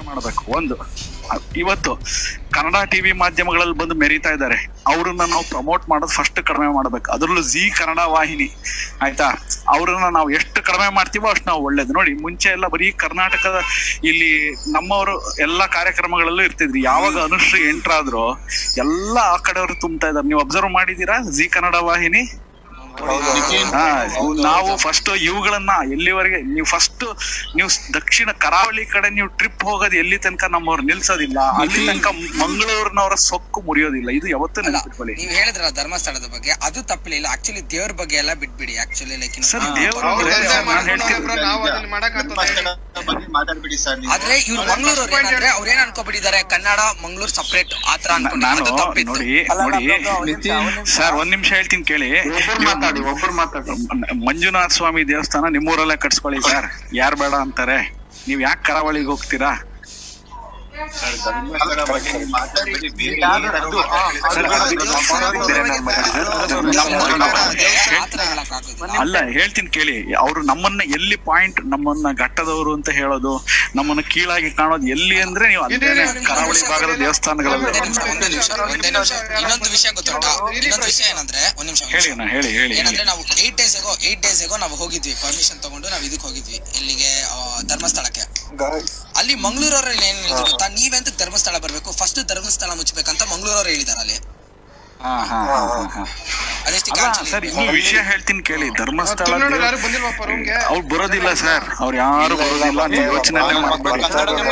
ಮಾಡಬೇಕು ಒಂದು ಇವತ್ತು ಕನ್ನಡ ಟಿವಿ ಮಾಧ್ಯಮಗಳಲ್ಲಿ ಬಂದು ಮೆರೀತಾ ಇದ್ದಾರೆ ಅವ್ರನ್ನ ನಾವು ಪ್ರಮೋಟ್ ಮಾಡೋದು ಫಸ್ಟ್ ಕಡಿಮೆ ಮಾಡ್ಬೇಕು ಅದರಲ್ಲೂ ಜಿ ಕನ್ನಡ ವಾಹಿನಿ ಆಯ್ತಾ ಅವ್ರನ್ನ ನಾವು ಎಷ್ಟು ಕಡಿಮೆ ಮಾಡ್ತೀವೋ ಅಷ್ಟು ನಾವು ಒಳ್ಳೇದು ನೋಡಿ ಮುಂಚೆ ಎಲ್ಲ ಬರೀ ಕರ್ನಾಟಕದ ಇಲ್ಲಿ ನಮ್ಮವರು ಎಲ್ಲಾ ಕಾರ್ಯಕ್ರಮಗಳಲ್ಲೂ ಇರ್ತಿದ್ರಿ ಯಾವಾಗ ಅನುಶ್ರೀ ಎಂಟ್ರ್ ಆದ್ರೂ ಎಲ್ಲ ಆ ಕಡೆಯವರು ತುಂಬ್ತಾ ಇದಾರೆ ನೀವು ಅಬ್ಸರ್ವ್ ಮಾಡಿದೀರಾ ಜಿ ಕನ್ನಡ ವಾಹಿನಿ ಹಾ ನಾವು ಫಸ್ಟ್ ಇವುಗಳನ್ನ ಎಲ್ಲಿವರೆಗೆ ನೀವು ಫಸ್ಟ್ ನೀವು ದಕ್ಷಿಣ ಕರಾವಳಿ ಕಡೆ ನೀವು ಟ್ರಿಪ್ ಹೋಗೋದು ಎಲ್ಲಿ ತನಕ ನಮ್ಮವ್ರು ನಿಲ್ಸೋದಿಲ್ಲ ಅಲ್ಲಿ ತನಕ ಮಂಗಳೂರಿನವರ ಸೊಕ್ಕು ಮುರಿಯೋದಿಲ್ಲ ಇದು ಯಾವತ್ತೂ ಅಲ್ಲ ನೆನಪಿಟ್ಕೊಳ್ಳಿ ನೀವ್ ಹೇಳಿದ್ರ ಧರ್ಮಸ್ಥಳದ ಬಗ್ಗೆ ಅದು ತಪ್ಪಲಿಲ್ಲ ಆಕ್ಚುಲಿ ದೇವ್ರ ಬಗ್ಗೆ ಎಲ್ಲ ಬಿಟ್ಬಿಡಿ ಆಕ್ಚುಲಿ ಲೈಕ್ ಸರ್ ದೇವರು ಅವ್ರು ಅಂದ್ರೆ ಅದೇ ನಾನ್ ಹೇಳ್ತೀನಿ ಮಾಡ್ಕೊಂಡ್ರೆ ನಾವು ಅದನ್ನ ಮಾಡಕ್ಕಾಗ್ತದೆ ಬಗ್ಗೆ ಮಾತಾಡ್ಬಿಡಿ ಸರ್ ನೀವು ಆದ್ರೆ ಇವ್ರು ಮಂಗಳೂರು ಏನಂದ್ರೆ ಅವ್ರ ಏನ್ ಅನ್ಕೋಬಿಟ್ಟಿದ್ದಾರೆ ಕನ್ನಡ ಮಂಗಳೂರು ಸಪರೇಟ್ ಆತರ ಅನ್ಕೊಂಡಿದ್ದಾರೆ ನಾನು ಅದು ತಪ್ಪಿತ್ತು ನೋಡಿ ನೋಡಿ ಸರ್ ಒಂದ್ ನಿಮಿಷ ಹೇಳ್ತೀನಿ ಕೇಳಿ ಒಬ್ರು ಮಾತಾಡಿ ಒಬ್ರು ಮಾತಾಡಿ ಮಂಜುನಾಥ ಸ್ವಾಮಿ ದೇವಸ್ಥಾನ ನಿಮ್ಮೂರಲ್ಲೇ ಕಟ್ಸ್ಕೊಳ್ಳಿ ಸರ್ ಯಾರ್ ಬೇಡ ಅಂತಾರೆ ನೀವ್ ಯಾಕೆ ಕರಾವಳಿಗೆ ಹೋಗ್ತೀರಾ ಸರ್ ಧರ್ಮಸ್ಥಳ ಬಗ್ಗೆ ನೀವು ಮಾತಾಡ್ಬಿಡಿ ಬೇರೆ ಯಾರು ಏನಾದ್ರು ಅದು- ಆ- ಸರ್, ಅದು- ಅದು ನಮ್ಮ ಪರವಾಗಿದ್ರೆ ನಾನು ಮಾತಾಡಿದ್ರೆ ಅದು ನಮ್ಮ- ನಮ್ಮ- ಆತರ ಹೇಳಕ್ಕಾಗೋದಿಲ್ಲ ಅಲ್ಲ ಹೇಳ್ತೀನಿ ಕೇಳಿ ಅವ್ರು ನಮ್ಮನ್ನ ಎಲ್ಲಿ ಪಾಯಿಂಟ್ ನಮ್ಮನ್ನ ಘಟ್ಟದವರು ಅಂತ ಹೇಳೋದು ನಮ್ಮನ್ನ ಕೀಳಾಗಿ ಕಾಣೋದು ಎಲ್ಲಿ ಅಂದ್ರೆ ನೀವು ಅಲ್ಲೇ ಕರಾವಳಿ ಭಾಗದ ದೇವಸ್ಥಾನಗಳಲ್ಲಿ ಒಂದೇ ನಿಮಿಷ ಒಂದೇ ನಿಮಿಷ ಒಂದೇ ನಿಮಿಷ ಇನ್ನೊಂದು ವಿಷಯ ಗೊತ್ತುಂಟಾ ಇನ್ನೊಂದು ವಿಷಯ ಏನಂದ್ರೆ ಒಂದ್ ನಿಮಿಷ ಒಂದ್ ಹೇಳಿ ನಿಮಿಷ. ನಾ ಹೇಳಿ ಹೇಳಿ ಹೇಳಿ ಏನಂದ್ರೆ ನಾವು eight days ago eight days ago ನಾವು ಹೋಗಿದ್ವಿ ಪರ್ಮಿಷನ್ ತಗೊಂಡು ನಾವು ಇದಕ್ಕೆ ಹೋಗಿದ್ವಿ ಇಲ್ಲಿಗೆ ಆ, ಧರ್ಮಸ್ಥಳಕ್ಕೆ ಅಲ್ಲಿ ಮಂಗಳೂರವ್ರಲ್ಲಿ ಏನ್ ಹೇಳಿದ್ರು ಗೊತ್ತಾ ನೀವೆಂತ ಧರ್ಮಸ್ಥಳ ಬರ್ಬೇಕು ಫಸ್ಟ್ ಧರ್ಮಸ್ಥಳ ಮುಚ್ಚಬೇಕಂತ ಮಂಗಳೂರವ್ರು ಹೇಳಿದಾರೆ ಅಲ್ಲಿ ಹಾ ಹಾ ಹಾ ಹಾ, ಹಾ ಅದೆಷ್ಟು ಅಲ್ಲ ಸರ್ ಈ ವಿಷಯ ಹೇಳ್ತೀನಿ ಕೇಳಿ ಧರ್ಮಸ್ಥಳ ತುಳುನಾಡಲ್ಲಿ ದೇವ- ಯಾರು ಬಂದಿಲ್ವಪ್ಪ ರೂಮ್ಗೆ ಅವ್ರು ಬರೋದಿಲ್ಲ ಸರ್ ಅವ್ರು ಯಾರು ಬರೋದಿಲ್ಲ ನೀವು ಯೋಚನೆ ಮಾಡ್ಬೇಡಿ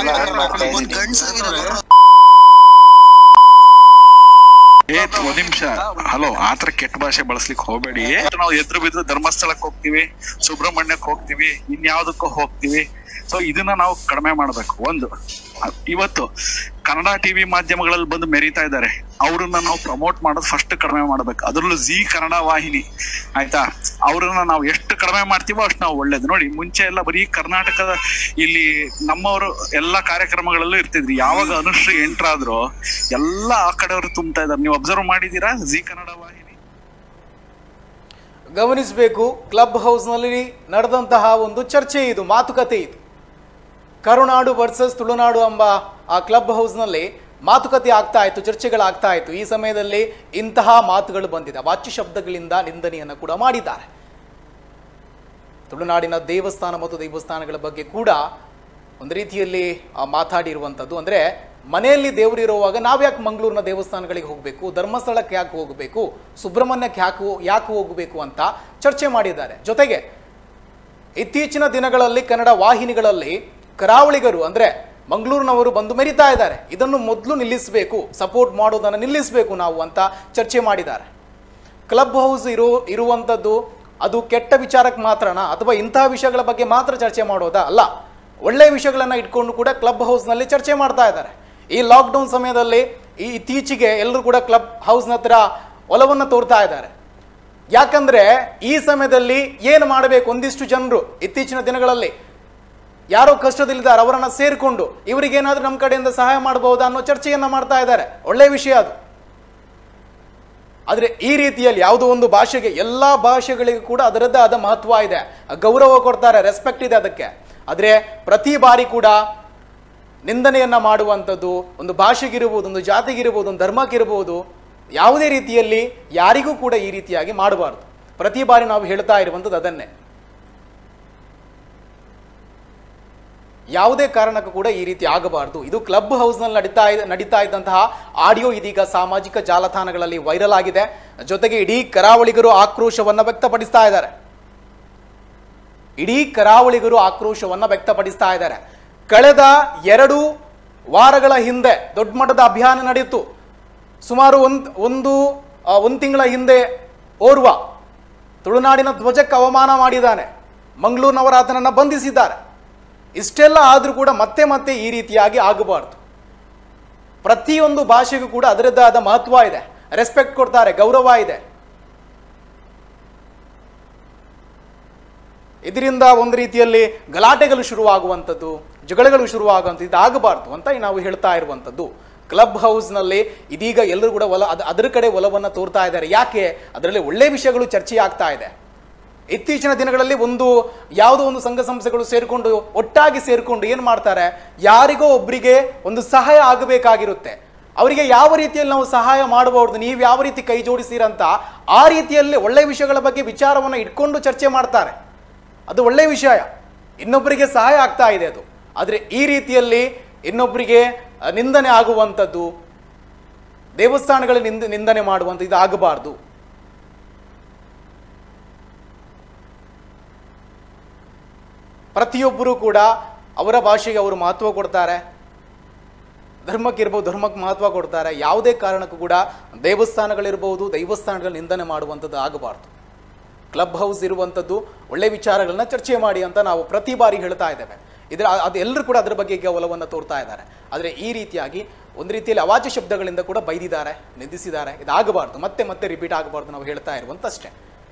ಏ ಒಂದ್ ನಿಮಿಷ ಹಲೋ ಆತರ ಕೆಟ್ಟ ಭಾಷೆ ಬಳಸ್ಲಿಕ್ಕೆ ಹೋಗ್ಬೇಡಿ ನಾವು ಎದುರು ಬಿದ್ದು ಧರ್ಮಸ್ಥಳಕ್ಕೆ ಹೋಗ್ತೀವಿ ಸುಬ್ರಹ್ಮಣ್ಯಕ್ಕೆ ಹೋಗ್ತೀವಿ ಇನ್ಯಾವುದಕ್ಕೋ ಹೋಗ್ತೀವಿ ಸೊ ಇದನ್ನ ನಾವು ಕಡಿಮೆ ಮಾಡ್ಬೇಕು ಒಂದು ಇವತ್ತು ಕನ್ನಡ ಟಿವಿ ಮಾಧ್ಯಮಗಳಲ್ಲಿ ಬಂದು ಮೆರೀತಾ ಇದ್ದಾರೆ ಅವ್ರನ್ನ ನಾವು ಪ್ರಮೋಟ್ ಮಾಡೋದು ಫಸ್ಟ್ ಕಡಿಮೆ ಮಾಡ್ಬೇಕು ಅದರಲ್ಲೂ ಜಿ ಕನ್ನಡ ವಾಹಿನಿ ಆಯ್ತಾ ಅವ್ರನ್ನ ನಾವು ಎಷ್ಟು ಕಡಿಮೆ ಮಾಡ್ತೀವೋ ಅಷ್ಟು ನಾವು ಒಳ್ಳೇದು ನೋಡಿ ಮುಂಚೆ ಎಲ್ಲ ಬರೀ ಕರ್ನಾಟಕದ ಇಲ್ಲಿ ನಮ್ಮವರು ಎಲ್ಲಾ ಕಾರ್ಯಕ್ರಮಗಳಲ್ಲೂ ಇರ್ತಿದ್ರಿ ಯಾವಾಗ ಅನುಶ್ರೀ ಎಂಟ್ರ್ ಆದ್ರೂ ಎಲ್ಲ ಆ ಕಡೆಯವರು ತುಂಬ್ತಾ ಇದಾರೆ ನೀವು ಅಬ್ಸರ್ವ್ ಮಾಡಿದೀರಾ ಜಿ ಕನ್ನಡ ವಾಹಿನಿ ಗಮನಿಸಬೇಕು ಕ್ಲಬ್ ಹೌಸ್ನಲ್ಲಿ ನಡೆದಂತಹ ಒಂದು ಚರ್ಚೆ ಇದು ಮಾತುಕತೆ ಇದು ಕರುನಾಡು ವರ್ಸಸ್ ತುಳುನಾಡು ಎಂಬ ಆ ಕ್ಲಬ್ ಹೌಸ್ನಲ್ಲಿ ಮಾತುಕತೆ ಆಗ್ತಾ ಇತ್ತು ಚರ್ಚೆಗಳಾಗ್ತಾ ಇತ್ತು ಈ ಸಮಯದಲ್ಲಿ ಇಂತಹ ಮಾತುಗಳು ಬಂದಿದೆ ವಾಚ್ಯ ಶಬ್ದಗಳಿಂದ ನಿಂದನೆಯನ್ನು ಕೂಡ ಮಾಡಿದ್ದಾರೆ ತುಳುನಾಡಿನ ದೇವಸ್ಥಾನ ಮತ್ತು ದೇವಸ್ಥಾನಗಳ ಬಗ್ಗೆ ಕೂಡ ಒಂದು ರೀತಿಯಲ್ಲಿ ಆ, ಮಾತಾಡಿರುವಂಥದ್ದು ಅಂದರೆ ಮನೆಯಲ್ಲಿ ದೇವರಿರುವಾಗ ನಾವ್ಯಾಕೆ ಮಂಗಳೂರಿನ ದೇವಸ್ಥಾನಗಳಿಗೆ ಹೋಗಬೇಕು ಧರ್ಮಸ್ಥಳಕ್ಕೆ ಯಾಕೆ ಹೋಗಬೇಕು ಸುಬ್ರಹ್ಮಣ್ಯಕ್ಕೆ ಯಾಕೆ ಹೋ- ಯಾಕೆ ಹೋಗಬೇಕು ಅಂತ ಚರ್ಚೆ ಮಾಡಿದ್ದಾರೆ ಜೊತೆಗೆ ಇತ್ತೀಚಿನ ದಿನಗಳಲ್ಲಿ ಕನ್ನಡ ವಾಹಿನಿಗಳಲ್ಲಿ ಕರಾವಳಿಗರು ಅಂದರೆ ಮಂಗಳೂರಿನವರು ಬಂದು ಮೆರಿತಾ ಇದ್ದಾರೆ ಇದನ್ನು ಮೊದಲು ನಿಲ್ಲಿಸಬೇಕು ಸಪೋರ್ಟ್ ಮಾಡೋದನ್ನು ನಿಲ್ಲಿಸಬೇಕು ನಾವು ಅಂತ ಚರ್ಚೆ ಮಾಡಿದ್ದಾರೆ ಕ್ಲಬ್ ಹೌಸ್ ಇರೋ ಇರುವಂಥದ್ದು ಅದು ಕೆಟ್ಟ ವಿಚಾರಕ್ಕೆ ಮಾತ್ರನಾ ಅಥವಾ ಇಂತಹ ವಿಷಯಗಳ ಬಗ್ಗೆ ಮಾತ್ರ ಚರ್ಚೆ ಮಾಡೋದಾ ಅಲ್ಲ ಒಳ್ಳೆಯ ವಿಷಯಗಳನ್ನು ಇಟ್ಕೊಂಡು ಕೂಡ ಕ್ಲಬ್ ಹೌಸ್ನಲ್ಲಿ ಚರ್ಚೆ ಮಾಡ್ತಾ ಇದ್ದಾರೆ ಈ ಲಾಕ್ಡೌನ್ ಸಮಯದಲ್ಲಿ ಈ ಇತ್ತೀಚೆಗೆ ಎಲ್ಲರೂ ಕೂಡ ಕ್ಲಬ್ ಹೌಸ್ನ ಹತ್ರ ಒಲವನ್ನು ತೋರ್ತಾ ಇದ್ದಾರೆ ಯಾಕಂದ್ರೆ ಈ ಸಮಯದಲ್ಲಿ ಏನು ಮಾಡಬೇಕು ಒಂದಿಷ್ಟು ಜನರು ಇತ್ತೀಚಿನ ದಿನಗಳಲ್ಲಿ ಯಾರೋ ಕಷ್ಟದಲ್ಲಿದ್ದಾರೆ ಅವರನ್ನ ಸೇರಿಕೊಂಡು ಇವರಿಗೇನಾದ್ರೂ ನಮ್ಮ ಕಡೆಯಿಂದ ಸಹಾಯ ಮಾಡಬಹುದಾ ಅನ್ನೋ ಚರ್ಚೆಯನ್ನ ಮಾಡ್ತಾ ಇದ್ದಾರೆ ಒಳ್ಳೆಯ ವಿಷಯ ಅದು ಆದರೆ ಈ ರೀತಿಯಲ್ಲಿ ಯಾವುದೋ ಒಂದು ಭಾಷೆಗೆ ಎಲ್ಲ ಭಾಷೆಗಳಿಗೂ ಕೂಡ ಅದರದ್ದೇ ಆದ ಮಹತ್ವ ಇದೆ ಗೌರವ ಕೊಡ್ತಾರೆ ರೆಸ್ಪೆಕ್ಟ್ ಇದೆ ಅದಕ್ಕೆ ಆದರೆ ಪ್ರತಿ ಬಾರಿ ಕೂಡ ನಿಂದನೆಯನ್ನ ಮಾಡುವಂಥದ್ದು ಒಂದು ಭಾಷೆಗಿರ್ಬೋದು ಒಂದು ಜಾತಿಗಿರ್ಬೋದು ಒಂದು ಧರ್ಮಕ್ಕಿರ್ಬೋದು ಯಾವುದೇ ರೀತಿಯಲ್ಲಿ ಯಾರಿಗೂ ಕೂಡ ಈ ರೀತಿಯಾಗಿ ಮಾಡಬಾರ್ದು ಪ್ರತಿ ಬಾರಿ ನಾವು ಹೇಳ್ತಾ ಇರುವಂಥದ್ದು ಅದನ್ನೇ ಯಾವುದೇ ಕಾರಣಕ್ಕೂ ಕೂಡ ಈ ರೀತಿ ಆಗಬಾರ್ದು ಇದು ಕ್ಲಬ್ ಹೌಸ್ನಲ್ಲಿ ನಡೀತಾ ಇದ್ದ ನಡೀತಾ ಇದ್ದಂತಹ ಆಡಿಯೋ ಇದೀಗ ಸಾಮಾಜಿಕ ಜಾಲತಾಣಗಳಲ್ಲಿ ವೈರಲ್ ಆಗಿದೆ ಜೊತೆಗೆ ಇಡೀ ಕರಾವಳಿಗರು ಆಕ್ರೋಶವನ್ನ ವ್ಯಕ್ತಪಡಿಸ್ತಾ ಇದ್ದಾರೆ ಇಡೀ ಕರಾವಳಿಗರು ಆಕ್ರೋಶವನ್ನ ವ್ಯಕ್ತಪಡಿಸ್ತಾ ಇದ್ದಾರೆ ಕಳೆದ ಎರಡು ವಾರಗಳ ಹಿಂದೆ ದೊಡ್ಡ ಮಟ್ಟದ ಅಭಿಯಾನ ನಡೆಯಿತು ಸುಮಾರು ಒಂದು ಒಂದು ಆ, ಒಂದು ತಿಂಗಳ ಹಿಂದೆ ಓರ್ವ ತುಳುನಾಡಿನ ಧ್ವಜಕ್ಕೆ ಅವಮಾನ ಮಾಡಿದ್ದಾನೆ ಮಂಗಳೂರಿನವರ ಆತನನ್ನ ಬಂಧಿಸಿದ್ದಾರೆ ಇಷ್ಟೆಲ್ಲ ಆದರೂ ಕೂಡ ಮತ್ತೆ ಮತ್ತೆ ಈ ರೀತಿಯಾಗಿ ಆಗಬಾರ್ದು ಪ್ರತಿಯೊಂದು ಭಾಷೆಗೂ ಕೂಡ ಅದರದ್ದೇ ಆದ ಮಹತ್ವ ಇದೆ ರೆಸ್ಪೆಕ್ಟ್ ಕೊಡ್ತಾರೆ ಗೌರವ ಇದೆ ಇದರಿಂದ ಒಂದು ರೀತಿಯಲ್ಲಿ ಗಲಾಟೆಗಳು ಶುರುವಾಗುವಂಥದ್ದು ಜಗಳಗಳು ಶುರುವಾಗುವಂಥದ್ದು ಇದು ಆಗಬಾರ್ದು ಅಂತ ನಾವು ಹೇಳ್ತಾ ಇರುವಂಥದ್ದು ಕ್ಲಬ್ ಹೌಸ್ನಲ್ಲಿ ಇದೀಗ ಎಲ್ಲರೂ ಕೂಡ ಒಲ ಅದ ಅದರ ಕಡೆ ಒಲವನ್ನು ತೋರ್ತಾ ಇದ್ದಾರೆ ಯಾಕೆ ಅದರಲ್ಲಿ ಒಳ್ಳೆ ವಿಷಯಗಳು ಚರ್ಚೆ ಆಗ್ತಾ ಇದೆ ಇತ್ತೀಚಿನ ದಿನಗಳಲ್ಲಿ ಒಂದು ಯಾವುದೋ ಒಂದು ಸಂಘ ಸಂಸ್ಥೆಗಳು ಸೇರಿಕೊಂಡು ಒಟ್ಟಾಗಿ ಸೇರಿಕೊಂಡು ಏನು ಮಾಡ್ತಾರೆ ಯಾರಿಗೋ ಒಬ್ಬರಿಗೆ ಒಂದು ಸಹಾಯ ಆಗಬೇಕಾಗಿರುತ್ತೆ ಅವರಿಗೆ ಯಾವ ರೀತಿಯಲ್ಲಿ ನಾವು ಸಹಾಯ ಮಾಡಬಹುದು ನೀವು ಯಾವ ರೀತಿ ಕೈ ಜೋಡಿಸಿರಂತ ಆ ರೀತಿಯಲ್ಲಿ ಒಳ್ಳೆಯ ವಿಷಯಗಳ ಬಗ್ಗೆ ವಿಚಾರವನ್ನು ಇಟ್ಕೊಂಡು ಚರ್ಚೆ ಮಾಡ್ತಾರೆ ಅದು ಒಳ್ಳೆಯ ವಿಷಯ ಇನ್ನೊಬ್ಬರಿಗೆ ಸಹಾಯ ಆಗ್ತಾ ಇದೆ ಅದು ಆದರೆ ಈ ರೀತಿಯಲ್ಲಿ ಇನ್ನೊಬ್ಬರಿಗೆ ಅ, ನಿಂದನೆ ಆಗುವಂಥದ್ದು ದೇವಸ್ಥಾನಗಳ ನಿಂದ ನಿಂದನೆ ಮಾಡುವಂಥ ಇದು ಆಗಬಾರ್ದು ಪ್ರತಿಯೊಬ್ಬರೂ ಕೂಡ ಅವರ ಭಾಷೆಗೆ ಅವರು ಮಹತ್ವ ಕೊಡ್ತಾರೆ ಧರ್ಮಕ್ಕಿರ್ಬೋದು ಧರ್ಮಕ್ಕೆ ಮಹತ್ವ ಕೊಡ್ತಾರೆ ಯಾವುದೇ ಕಾರಣಕ್ಕೂ ಕೂಡ ದೇವಸ್ಥಾನಗಳಿರ್ಬೋದು ದೈವಸ್ಥಾನಗಳ ನಿಂದನೆ ಮಾಡುವಂಥದ್ದು ಆಗಬಾರ್ದು ಕ್ಲಬ್ ಹೌಸ್ ಇರುವಂಥದ್ದು ಒಳ್ಳೆ ವಿಚಾರಗಳನ್ನ ಚರ್ಚೆ ಮಾಡಿ ಅಂತ ನಾವು ಪ್ರತಿ ಬಾರಿ ಹೇಳ್ತಾ ಇದ್ದೇವೆ ಇದರ ಅದು ಎಲ್ಲರೂ ಕೂಡ ಅದರ ಬಗ್ಗೆ ಒಲವನ್ನು ತೋರ್ತಾ ಇದ್ದಾರೆ ಆದರೆ ಈ ರೀತಿಯಾಗಿ ಒಂದು ರೀತಿಯಲ್ಲಿ ಅವಾಚ್ಯ ಶಬ್ದಗಳಿಂದ ಕೂಡ ಬೈದಿದ್ದಾರೆ ನಿಂದಿಸಿದ್ದಾರೆ ಇದಾಗಬಾರ್ದು ಮತ್ತೆ ಮತ್ತೆ ರಿಪೀಟ್ ಆಗಬಾರ್ದು ನಾವು ಹೇಳ್ತಾ ಇರುವಂತಷ್ಟೇ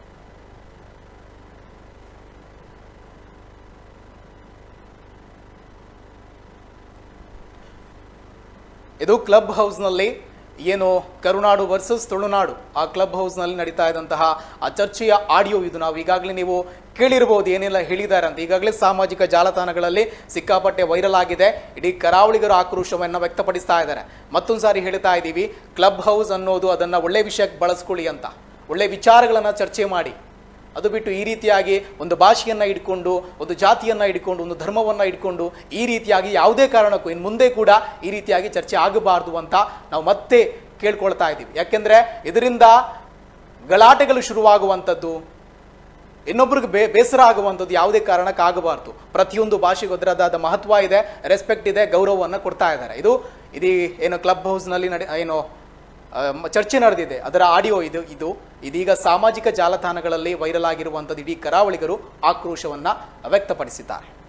ಇದು ಕ್ಲಬ್ ಹೌಸ್ನಲ್ಲಿ ಏನು ಕರುನಾಡು ವರ್ಸಸ್ ತುಳುನಾಡು ಆ ಕ್ಲಬ್ ಹೌಸ್ನಲ್ಲಿ ನಡೀತಾ ಇದ್ದಂತಹ ಆ ಚರ್ಚೆಯ ಆಡಿಯೋ ಇದು ನಾವು ಈಗಾಗಲೇ ನೀವು ಕೇಳಿರ್ಬೋದು ಏನೆಲ್ಲ ಹೇಳಿದ್ದಾರೆ ಅಂತ ಈಗಾಗಲೇ ಸಾಮಾಜಿಕ ಜಾಲತಾಣಗಳಲ್ಲಿ ಸಿಕ್ಕಾಪಟ್ಟೆ ವೈರಲ್ ಆಗಿದೆ ಇಡೀ ಕರಾವಳಿಗರ ಆಕ್ರೋಶವನ್ನು ವ್ಯಕ್ತಪಡಿಸ್ತಾ ಇದ್ದಾರೆ ಮತ್ತೊಂದು ಸಾರಿ ಹೇಳ್ತಾ ಇದ್ದೀವಿ ಕ್ಲಬ್ ಹೌಸ್ ಅನ್ನೋದು ಅದನ್ನು ಒಳ್ಳೆ ವಿಷಯಕ್ಕೆ ಬಳಸ್ಕೊಳ್ಳಿ ಅಂತ ಒಳ್ಳೆ ವಿಚಾರಗಳನ್ನು ಚರ್ಚೆ ಮಾಡಿ ಅದು ಬಿಟ್ಟು ಈ ರೀತಿಯಾಗಿ ಒಂದು ಭಾಷೆಯನ್ನ ಇಟ್ಕೊಂಡು ಒಂದು ಜಾತಿಯನ್ನ ಇಟ್ಕೊಂಡು ಒಂದು ಧರ್ಮವನ್ನ ಇಟ್ಕೊಂಡು ಈ ರೀತಿಯಾಗಿ ಯಾವುದೇ ಕಾರಣಕ್ಕೂ ಇನ್ನು ಮುಂದೆ ಕೂಡ ಈ ರೀತಿಯಾಗಿ ಚರ್ಚೆ ಆಗಬಾರ್ದು ಅಂತ ನಾವು ಮತ್ತೆ ಕೇಳ್ಕೊಳ್ತಾ ಇದ್ದೀವಿ ಯಾಕೆಂದ್ರೆ ಇದರಿಂದ ಗಲಾಟೆಗಳು ಶುರುವಾಗುವಂಥದ್ದು ಇನ್ನೊಬ್ರಿಗೆ ಬೇ ಬೇಸರ ಆಗುವಂಥದ್ದು ಯಾವುದೇ ಕಾರಣಕ್ಕೆ ಆಗಬಾರ್ದು ಪ್ರತಿಯೊಂದು ಭಾಷೆಗೂ ಅದರದಾದ ಮಹತ್ವ ಇದೆ ರೆಸ್ಪೆಕ್ಟ್ ಇದೆ ಗೌರವವನ್ನು ಕೊಡ್ತಾ ಇದ್ದಾರೆ ಇದು ಇದು ಏನು ಕ್ಲಬ್ ಹೌಸ್ನಲ್ಲಿ ನಡೆ ಏನು ಆ, ಮ- ಚರ್ಚೆ ನಡೆದಿದೆ ಅದರ ಆಡಿಯೋ ಇದು ಇದು ಇದೀಗ ಸಾಮಾಜಿಕ ಜಾಲತಾಣಗಳಲ್ಲಿ ವೈರಲ್ ಆಗಿರುವಂಥದ್ದು ಇಡೀ ಕರಾವಳಿಗರು ಆಕ್ರೋಶವನ್ನು ವ್ಯಕ್ತಪಡಿಸಿದ್ದಾರೆ